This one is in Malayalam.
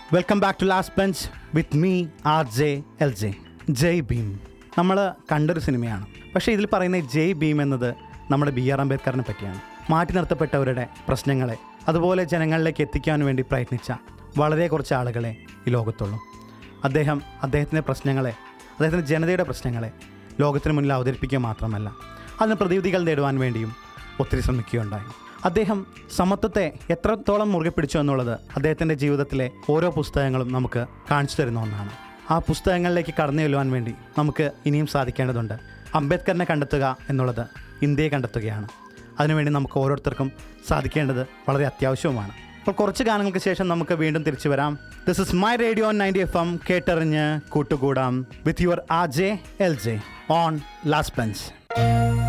welcome back to last bench with me R J L J Jai Bhim നമ്മൾ കണ്ടൊരു സിനിമയാണ് പക്ഷേ ഇതിൽ പറയുന്ന ജയ് ഭീം എന്നത് നമ്മുടെ ബി ആർ അംബേദ്കറിനെ പറ്റിയാണ് മാറ്റി നിർത്തപ്പെട്ടവരുടെ പ്രശ്നങ്ങളെ അതുപോലെ ജനങ്ങളിലേക്ക് എത്തിക്കാൻ വേണ്ടി പ്രയത്നിച്ച വളരെ കുറച്ച് ആളുകളെ ഈ ലോകത്തുള്ളൂ അദ്ദേഹം അദ്ദേഹത്തിൻ്റെ പ്രശ്നങ്ങളെ അദ്ദേഹത്തിൻ്റെ ജനതയുടെ പ്രശ്നങ്ങളെ ലോകത്തിന് മുന്നിൽ അവതരിപ്പിക്കുക മാത്രമല്ല അതിന് പ്രതിവിധികൾ നേടുവാൻ വേണ്ടിയും ഒത്തിരി ശ്രമിക്കുകയുണ്ടായി അദ്ദേഹം സമത്വത്തെ എത്രത്തോളം മുറുകെ പിടിച്ചു എന്നുള്ളത് അദ്ദേഹത്തിൻ്റെ ജീവിതത്തിലെ ഓരോ പുസ്തകങ്ങളും നമുക്ക് കാണിച്ചു തരുന്ന ഒന്നാണ് ആ പുസ്തകങ്ങളിലേക്ക് കടന്നു ചെല്ലുവാൻ വേണ്ടി നമുക്ക് ഇനിയും സാധിക്കേണ്ടതുണ്ട് അംബേദ്കറിനെ കണ്ടെത്തുക എന്നുള്ളത് ഇന്ത്യയെ കണ്ടെത്തുകയാണ് അതിനുവേണ്ടി നമുക്ക് ഓരോരുത്തർക്കും സാധിക്കേണ്ടത് വളരെ അത്യാവശ്യവുമാണ് അപ്പോൾ കുറച്ച് ഗാനങ്ങൾക്ക് ശേഷം നമുക്ക് വീണ്ടും തിരിച്ചു വരാം this is my radio ninety F M കേട്ടറിഞ്ഞ് കൂട്ടുകൂടാം with your R J L J on last bench